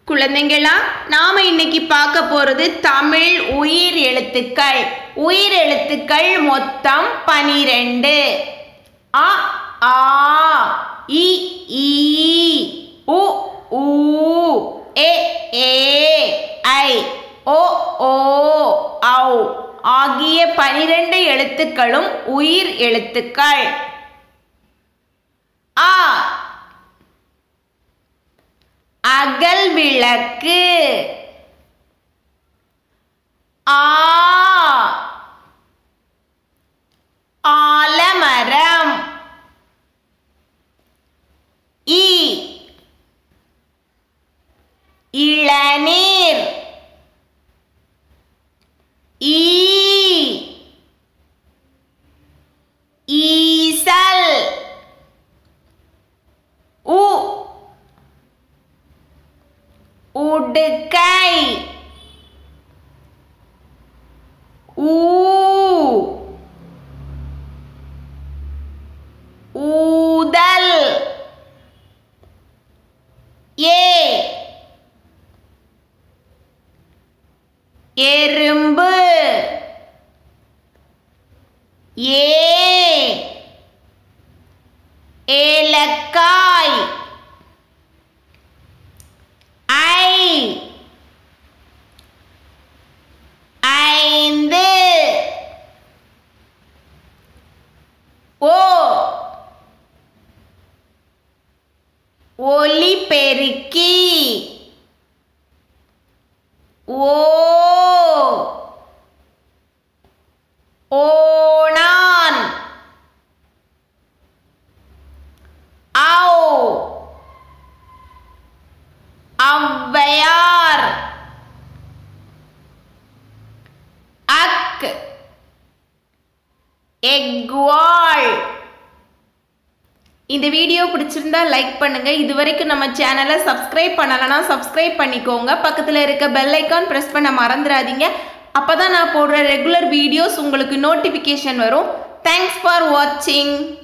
குழந்தைங்களா நாம இன்னைக்கு பார்க்க போறது தமிழ் உயிர் எழுத்துக்கள் உயிர் எழுத்துக்கள் மொத்தம் பனிரெண்டு அ ஆ இ ஈ உ ஊ எ ஏ ஐ ஓ ஓ ஔ ஆகிய பனிரெண்டு எழுத்துக்களும் உயிர் எழுத்துக்கள் ஆ அகல் விளக்கு ஆ ஆலமரம் இ இளநீர் ஈ ஈசல் உ உடுக்கை ஊ ஊதல் ஏ எறும்பு ஏ ஏலக்காய் ஐ ஐந்து ஓ ஒலிபெருக்கி ஓ ஓணான் ஔ ஔவையார் அக் எக்வாள் இந்த வீடியோ பிடிச்சிருந்தா லைக் பண்ணுங்க இது வரைக்கும் நம்ம சேனலை சப்ஸ்கிரைப் பண்ணலைன்னா சப்ஸ்கிரைப் பண்ணிக்கோங்க பக்கத்தில் இருக்க பெல் ஐக்கான் ப்ரெஸ் பண்ண மறந்துடாதீங்க அப்போ தான் நான் போடுற ரெகுலர் வீடியோஸ் உங்களுக்கு நோட்டிஃபிகேஷன் வரும் தேங்க்ஸ் ஃபார் வாட்சிங்